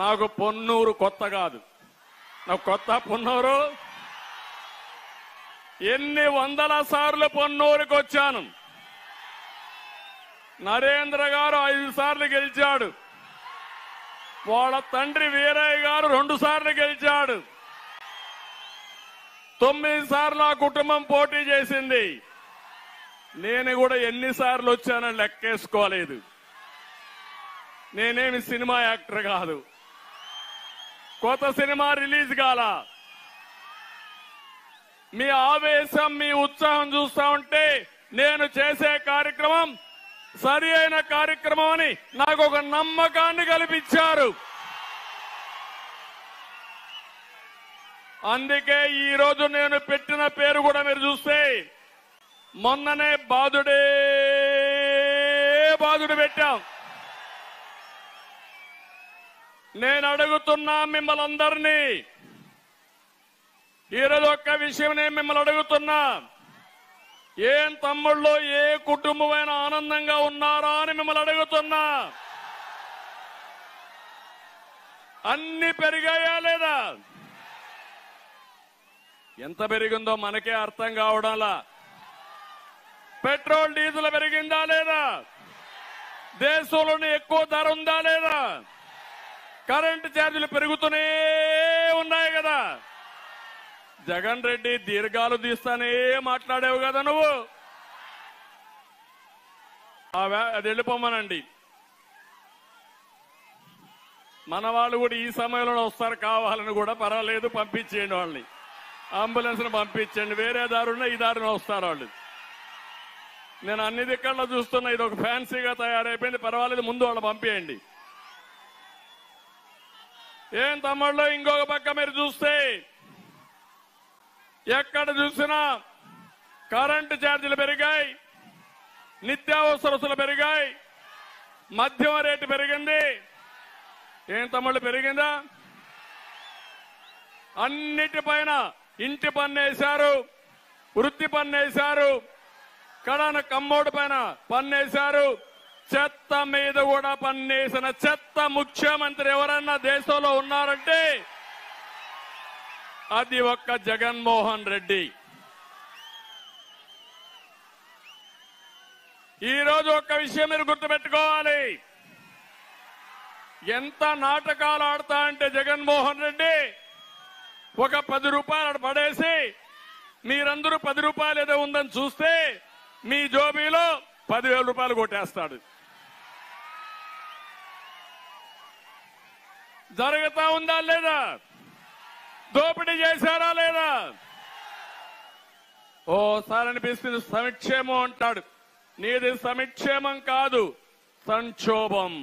నాకు పొన్నూరు కొత్త కాదు నాకు కొత్త పొన్నూరు ఎన్ని వందల సార్లు పొన్నూరుకి వచ్చాను నరేంద్ర గారు ఐదు సార్లు గెలిచాడు వాళ్ళ తండ్రి వీరయ్య గారు రెండు సార్లు గెలిచాడు తొమ్మిది సార్లు ఆ కుటుంబం పోటీ చేసింది నేను కూడా ఎన్నిసార్లు వచ్చానని లెక్కేసుకోలేదు నేనేమి సినిమా యాక్టర్ కాదు కొత్త సినిమా రిలీజ్ కాల మీ ఆవేశం మీ ఉత్సాహం చూస్తా ఉంటే నేను చేసే కార్యక్రమం సరి అయిన కార్యక్రమం అని నాకు ఒక నమ్మకాన్ని కల్పించారు అందుకే ఈ రోజు నేను పెట్టిన పేరు కూడా మీరు చూస్తే మొన్ననే బాధుడే బాధుడు పెట్టాం నేను అడుగుతున్నా మిమ్మల్ని అందరినీ ఈరోజు ఒక్క విషయం నేను మిమ్మల్ని అడుగుతున్నా ఏం తమ్ముళ్ళు ఏ కుటుంబమైన ఆనందంగా ఉన్నారా అని మిమ్మల్ని అడుగుతున్నా అన్ని పెరిగాయా లేదా ఎంత పెరిగిందో మనకే అర్థం కావడంలా పెట్రోల్ డీజిల్ పెరిగిందా లేదా దేశంలోనే ఎక్కువ ధర ఉందా లేదా కరెంటు ఛార్జీలు పెరుగుతూనే ఉన్నాయి కదా జగన్ రెడ్డి దీర్ఘాలు తీస్తానే మాట్లాడావు కదా నువ్వు ఆ వే- అది వెళ్ళిపోమనండి మన వాళ్ళు కూడా ఈ సమయంలో వస్తారు కావాలని కూడా పర్వాలేదు పంపించేయండి వాళ్ళని అంబులెన్స్ ను పంపించండి వేరే దారున్న ఈ దారిన వస్తారు వాళ్ళు నేను అన్ని దిక్కల్లో చూస్తున్నా ఇది ఒక ఫ్యాన్సీగా తయారైపోయింది పర్వాలేదు ముందు వాళ్ళు పంపించండి ఏం తమ్ముళ్ళు ఇంకొక పక్క మీరు చూస్తే ఎక్కడ చూసినా కరెంటు ఛార్జీలు పెరిగాయి నిత్యావసరస్తులు పెరిగాయి మద్యం రేటు పెరిగింది ఏం తమ్ముళ్ళు పెరిగిందా అన్నిటిపైన ఇంటి పన్ను వేశారు వృత్తి పన్ను వేశారు కడాన కమ్మోడు పైన పన్నేశారు చెత్త మీద కూడా పన్నేసిన చెత్త ముఖ్యమంత్రి ఎవరన్నా దేశంలో ఉన్నారంటే అది ఒక్క జగన్మోహన్ రెడ్డి ఈ రోజు ఒక్క విషయం మీరు గుర్తుపెట్టుకోవాలి ఎంత నాటకాలు ఆడతా అంటే జగన్మోహన్ రెడ్డి ఒక పది రూపాయలు ఆడ పడేసి మీరందరూ పది రూపాయలు ఏదో ఉందని చూస్తే మీ జోబీలో పదివేల రూపాయలు కొట్టేస్తాడు జరుగుతా ఉందా లేదా దోపిడీ చేశారా లేదా ఓసారి అనిపిస్తుంది సమిక్షేమం అంటాడు నీది సమిక్షేమం కాదు సంక్షోభం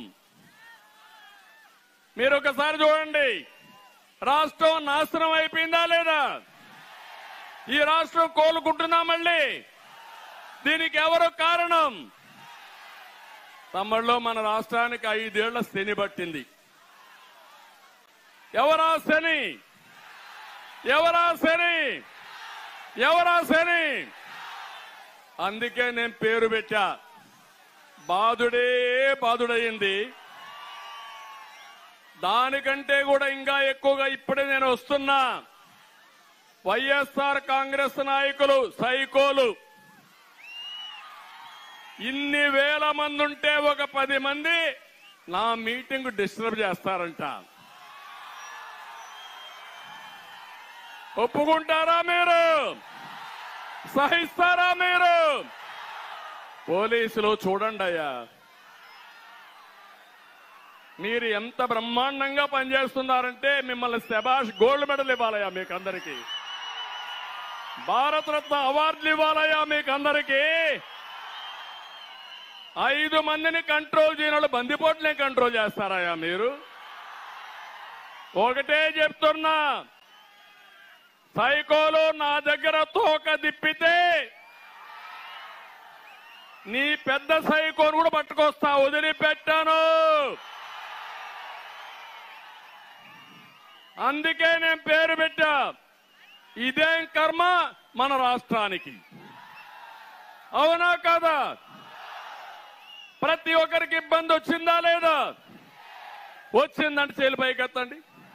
మీరు ఒకసారి చూడండి రాష్ట్రం నాశనం అయిపోయిందా లేదా ఈ రాష్ట్రం కోలుకుంటుందా మళ్ళీ దీనికి ఎవరు కారణం తమ్ముళ్ళు మన రాష్ట్రానికి ఐదేళ్ల శని పట్టింది ఎవరా శని ఎవరా శని ఎవరా శని అందుకే నేను పేరు పెట్టా బాధుడే బాధుడయింది దానికంటే కూడా ఇంకా ఎక్కువగా ఇప్పుడే నేను వస్తున్నా వైఎస్ఆర్ కాంగ్రెస్ నాయకులు సైకోలు ఇన్ని వేల మంది ఉంటే ఒక పది మంది నా మీటింగ్ డిస్టర్బ్ చేస్తారంట ఒప్పుకుంటారా మీరు సహిస్తారా మీరు పోలీసులు చూడండి అయ్యా మీరు ఎంత బ్రహ్మాండంగా పనిచేస్తున్నారంటే మిమ్మల్ని శబాష్ గోల్డ్ మెడల్ ఇవ్వాలయ్యా మీకు అందరికీ భారతరత్న అవార్డులు ఇవ్వాలయ్యా మీకు అందరికీ ఐదు మందిని కంట్రోల్ చేయని వాళ్ళు బందిపోట్లే కంట్రోల్ చేస్తారయ్యా మీరు ఒకటే చెప్తున్నా సైకోలు నా దగ్గర తోక దిప్పితే నీ పెద్ద సైకోను కూడా పట్టుకొస్తా వదిలిపెట్టాను అందుకే నేను పేరు పెట్టా ఇదేం కర్మ మన రాష్ట్రానికి అవునా కాదా ప్రతి ఒక్కరికి ఇబ్బంది వచ్చిందా లేదా వచ్చిందంటే చేలు పైకెత్తండి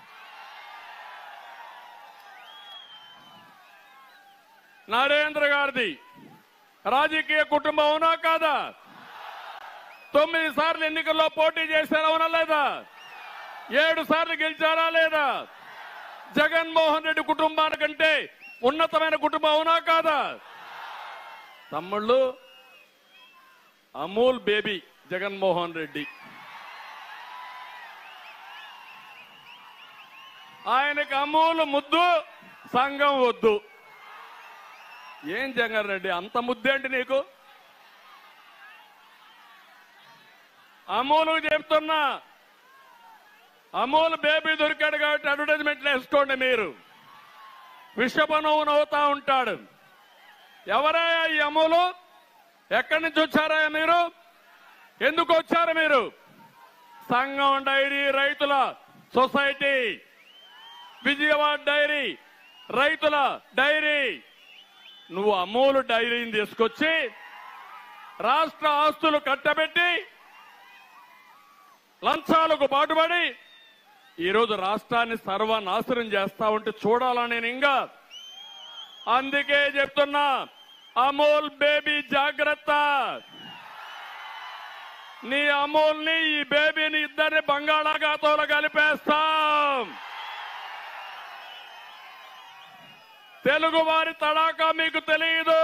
నరేంద్ర గారిది రాజకీయ కుటుంబం అవునా కాదా తొమ్మిది సార్లు ఎన్నికల్లో పోటీ చేశారా అవునా లేదా ఏడు సార్లు గెలిచారా లేదా జగన్మోహన్ రెడ్డి కుటుంబానికంటే ఉన్నతమైన కుటుంబం అవునా కాదా తమ్ముళ్ళు అమూల్ బేబీ జగన్మోహన్ రెడ్డి ఆయనకి అమూల్ ముద్దు సంఘం వద్దు ఏం జగన్ రెడ్డి అంత ముద్దేంటి నీకు అమూలు చెప్తున్నా అమూల్ బేబీ దొరికాడు కాబట్టి అడ్వర్టైజ్మెంట్లు వేసుకోండి మీరు విషపనవు నవ్వుతా ఉంటాడు ఎవరయ్యా ఈ అమూలు ఎక్కడి నుంచి వచ్చారా మీరు ఎందుకు వచ్చారు మీరు సంఘం డైరీ రైతుల సొసైటీ విజయవాడ డైరీ రైతుల డైరీ నువ్వు అమూలు డైరీని తీసుకొచ్చి రాష్ట్ర ఆస్తులు కట్టబెట్టి లంచాలకు పాటుపడి ఈరోజు రాష్ట్రాన్ని సర్వనాశనం చేస్తా ఉంటే చూడాలని నేను ఇంకా అందుకే చెప్తున్నా అమూల్ బేబీ జాగ్రత్త నీ అమూల్ని ఈ బేబీని ఇద్దరిని బంగాళాఖాతంలో కలిపేస్తాం తెలుగు వారి తడాకా మీకు తెలియదు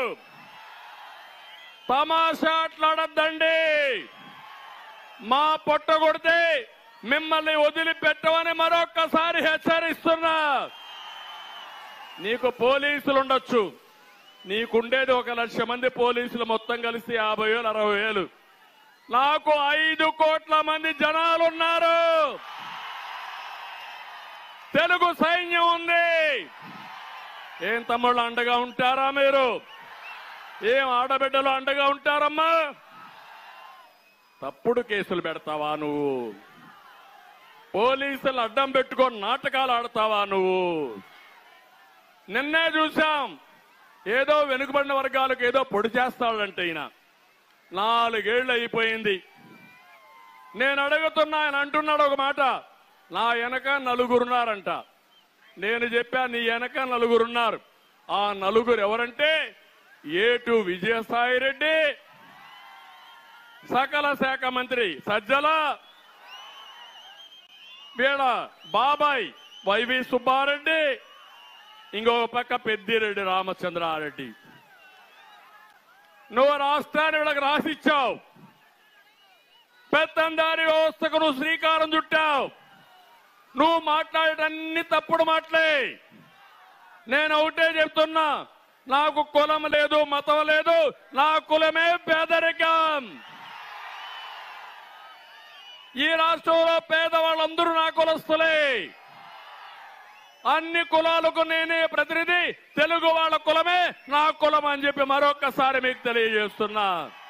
తమాషాట్లాడద్దండి మా పొట్ట కొడితే మిమ్మల్ని వదిలిపెట్టమని మరొక్కసారి హెచ్చరిస్తున్నా నీకు పోలీసులు ఉండొచ్చు నీకుండేది ఒక లక్ష మంది పోలీసులు మొత్తం కలిసి యాభై వేలు అరవై వేలు నాకు ఐదు కోట్ల మంది జనాలున్నారు తెలుగు సైన్యం ఉంది ఏం తమ్ముళ్ళు అండగా ఉంటారా మీరు ఏం ఆడబిడ్డలు అండగా ఉంటారమ్మా తప్పుడు కేసులు పెడతావా నువ్వు పోలీసులు అడ్డం పెట్టుకొని నాటకాలు ఆడతావా నువ్వు నిన్నే చూశాం ఏదో వెనుకబడిన వర్గాలకు ఏదో పొడి చేస్తాడంటే ఈయన నాలుగేళ్లు అయిపోయింది నేను అడుగుతున్నా ఆయన అంటున్నాడు ఒక మాట నా వెనక నలుగురున్నారంట నేను చెప్పా నీ వెనక నలుగురున్నారు ఆ నలుగురు ఎవరంటే ఏటు విజయసాయి రెడ్డి సకల శాఖ మంత్రి సజ్జల వీడ బాబాయ్ వైవి సుబ్బారెడ్డి ఇంకొక పక్క పెద్దిరెడ్డి రామచంద్రారెడ్డి నువ్వు రాష్ట్రాన్ని వీళ్ళకి రాసిచ్చావు పెత్తందారి వ్యవస్థకు నువ్వు శ్రీకారం చుట్టావు నువ్వు మాట్లాడేటన్ని తప్పుడు మాటలే నేను ఒకటే చెప్తున్నా నాకు కులం లేదు మతం లేదు నా కులమే పేదరికం ఈ రాష్ట్రంలో పేదవాళ్ళందరూ నా కులస్తులే అన్ని కులాలకు నేనే ప్రతినిధి తెలుగు వాళ్ళ కులమే నా కులం అని చెప్పి మరొక్కసారి మీకు తెలియజేస్తున్నా